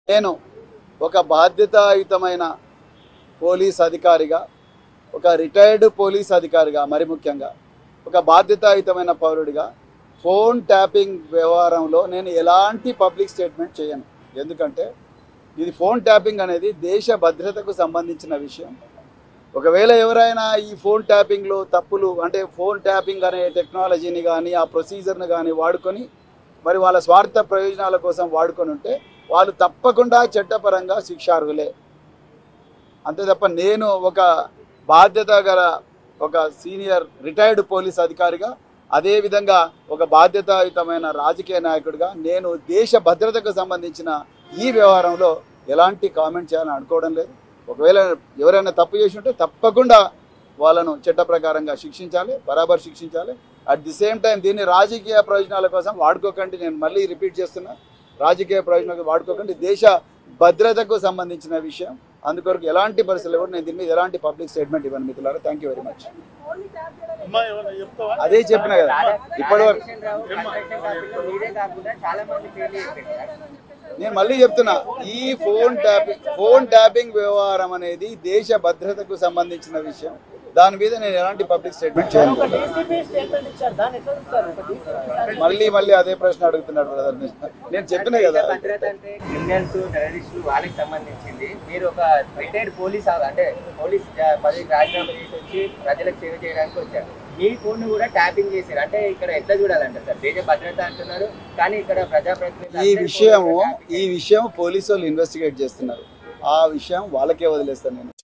నేను ఒక బాధ్యతాయుతమైన పోలీస్ అధికారిగా ఒక రిటైర్డ్ పోలీస్ అధికారిగా మరి ముఖ్యంగా ఒక బాధ్యతాయుతమైన పౌరుడిగా ఫోన్ ట్యాపింగ్ వ్యవహారంలో నేను ఎలాంటి పబ్లిక్ స్టేట్మెంట్ చేయను ఎందుకంటే ఇది ఫోన్ ట్యాపింగ్ అనేది దేశ భద్రతకు సంబంధించిన విషయం ఒకవేళ ఎవరైనా ఈ ఫోన్ ట్యాపింగ్లో తప్పులు అంటే ఫోన్ ట్యాపింగ్ అనే టెక్నాలజీని కానీ ఆ ప్రొసీజర్ని కానీ వాడుకొని మరి వాళ్ళ స్వార్థ ప్రయోజనాల కోసం వాడుకొని ఉంటే వాళ్ళు తప్పకుండా చట్టపరంగా శిక్షార్హులే అంతే తప్ప నేను ఒక బాధ్యత గల ఒక సీనియర్ రిటైర్డ్ పోలీస్ అధికారిగా అదేవిధంగా ఒక బాధ్యతాయుతమైన రాజకీయ నాయకుడిగా నేను దేశ భద్రతకు సంబంధించిన ఈ వ్యవహారంలో ఎలాంటి కామెంట్ చేయాలని అనుకోవడం లేదు ఒకవేళ ఎవరైనా తప్పు చేసి ఉంటే తప్పకుండా వాళ్ళను చట్ట ప్రకారంగా శిక్షించాలి బరాబర్ శిక్షించాలి అట్ ది సేమ్ టైం దీన్ని రాజకీయ ప్రయోజనాల కోసం వాడుకోకండి నేను మళ్ళీ రిపీట్ చేస్తున్నా రాజకీయ ప్రయోజనాలకు వాడుకోకండి దేశ భద్రతకు సంబంధించిన విషయం అందుకొరకు ఎలాంటి పరిస్థితులు కూడా నేను దీని మీద ఎలాంటి పబ్లిక్ స్టేట్మెంట్ ఇవ్వను మిత్రులారా థ్యాంక్ యూ వెరీ మచ్ అమ్మా ఏమన్నా చెప్తావా అదే చెప్పిన కదా ఇప్పటి వరకు మీరే కాకుండా చాలా మంది పేర్లు చెప్పారు నేను మళ్ళీ చెప్తున్నా ఈ ఫోన్ ట్యాపింగ్ ఫోన్ ట్యాపింగ్ వ్యవహారం అనేది దేశ భద్రతకు సంబంధించిన విషయం దాని మీద నేను ఎలాంటి పబ్లిక్ స్టేట్మెంట్ చేయను మళ్ళీ మళ్ళీ అదే ప్రశ్న అడుగుతున్నాడు బ్రదర్ నేను చెప్పిన కదా భద్రత అంటే క్రిమినల్స్ టెర్రరిస్టులు వాళ్ళకి సంబంధించింది మీరు ఒక రిటైర్డ్ పోలీస్ ఆ- అంటే పోలీస్ జా- పదవికి రాజీనామా చేసి వచ్చి ప్రజలకు సేవ చేయడానికి వచ్చారు మీ ఫోన్ కూడా ట్యాపింగ్ చేశారు అంటే ఇక్కడ ఎట్లా చూడాలంటే సార్ దేశ భద్రత అంటున్నారు కానీ ఇక్కడ ప్రజాప్రతినిధులు ఈ అందరూ విషయము phone లో tapping ఈ విషయం పోలీసు వాళ్ళు ఇన్వెస్టిగేట్ చేస్తున్నారు ఆ విషయం వాళ్ళకే వదిలేస్తాను నేను